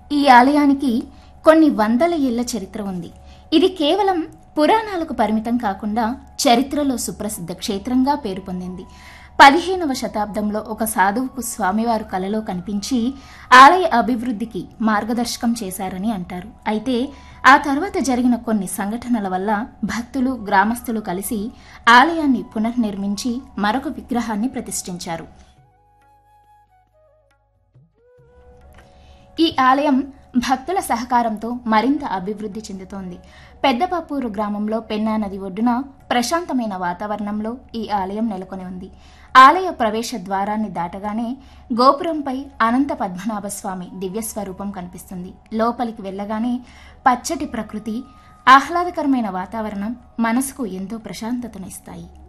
ఈ ఆలయానికి కొన్ని వందల ఏళ్ల చరిత్ర ఉంది ఇది కేవలం పురాణాలకు పరిమితం కాకుండా చరిత్రలో సుప్రసిద్ధ క్షేత్రంగా పేరు పొందింది పదిహేనవ శతాబ్దంలో ఒక సాధువుకు స్వామివారు కలలో కనిపించి ఆలయ అభివృద్ధికి మార్గదర్శకం చేశారని అంటారు అయితే ఆ తర్వాత జరిగిన కొన్ని సంఘటనల వల్ల భక్తులు గ్రామస్తులు కలిసి ఆలయాన్ని పునర్నిర్మించి మరొక విగ్రహాన్ని ప్రతిష్ఠించారు ఈ ఆలయం భక్తుల సహకారంతో మరింత అభివృద్ధి చెందుతోంది పెద్దపాపూరు గ్రామంలో పెన్నా నది ఒడ్డున ప్రశాంతమైన వాతావరణంలో ఈ ఆలయం నెలకొని ఉంది ఆలయ ప్రవేశ ద్వారాన్ని దాటగానే గోపురంపై అనంత పద్మనాభ స్వామి దివ్యస్వరూపం కనిపిస్తుంది లోపలికి వెళ్ళగానే పచ్చటి ప్రకృతి ఆహ్లాదకరమైన వాతావరణం మనసుకు ఎంతో ప్రశాంతతనిస్తాయి